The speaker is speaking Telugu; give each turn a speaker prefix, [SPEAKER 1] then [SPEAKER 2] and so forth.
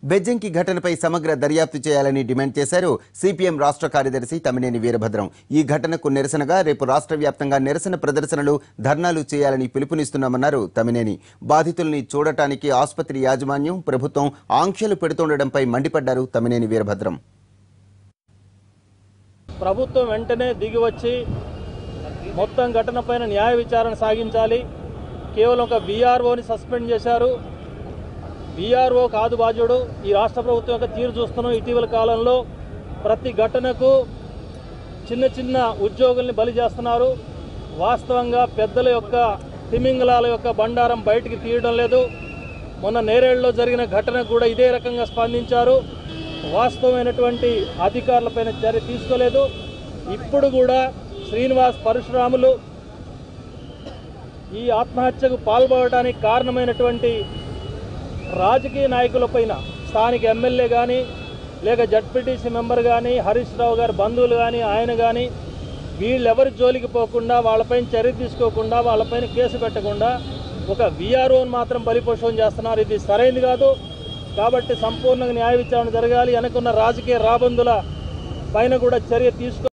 [SPEAKER 1] బెజ్జంకి ఘటనపై సమగ్ర దర్యాప్తు చేయాలని డిమాండ్ చేశారు సిపిఎం రాష్ట్ర కార్యదర్శి తమ్మినేని వీరభద్రం ఈ ఘటనకు నిరసనగా రేపు రాష్ట్ర వ్యాప్తంగా నిరసన ప్రదర్శనలు ధర్నాలు చేయాలని పిలుపునిస్తున్నామన్నారు తమ్మినేని బాధితుల్ని చూడటానికి ఆసుపత్రి యాజమాన్యం ప్రభుత్వం ఆంక్షలు పెడుతుండటంపై మండిపడ్డారు తమ్మినేని వీరభద్రం
[SPEAKER 2] ప్రభుత్వం వెంటనే దిగి వచ్చి మొత్తం ఘటనపైన న్యాయ విచారణ సాగించాలి కేవలం ఒక బీఆర్ఓని సస్పెండ్ చేశారు బీఆర్ఓ కాదు బాధ్యుడు ఈ రాష్ట్ర ప్రభుత్వం యొక్క తీరు చూస్తున్నాం ఇటీవల కాలంలో ప్రతి ఘటనకు చిన్న చిన్న ఉద్యోగుల్ని బలి చేస్తున్నారు వాస్తవంగా పెద్దల యొక్క తిమింగలాల యొక్క బండారం బయటికి తీయడం లేదు మొన్న నేరేడులో జరిగిన ఘటనకు కూడా ఇదే రకంగా స్పందించారు వాస్తవమైనటువంటి అధికారులపైన చర్య తీసుకోలేదు ఇప్పుడు కూడా శ్రీనివాస్ పరశురాములు ఈ ఆత్మహత్యకు పాల్పడటానికి కారణమైనటువంటి రాజకీయ నాయకులపైన స్థానిక ఎమ్మెల్యే కానీ లేక జడ్పీటీసీ మెంబర్ కానీ హరీష్ రావు గారి బంధువులు కానీ ఆయన కానీ వీళ్ళెవరి జోలికి పోకుండా వాళ్ళపైన చర్య తీసుకోకుండా వాళ్ళపైన కేసు పెట్టకుండా ఒక విఆర్ఓని మాత్రం బలిపోషం చేస్తున్నారు ఇది సరైనది కాదు కాబట్టి సంపూర్ణంగా న్యాయ విచారణ జరగాలి అనుకున్న రాజకీయ రాబందుల పైన కూడా చర్య తీసుకో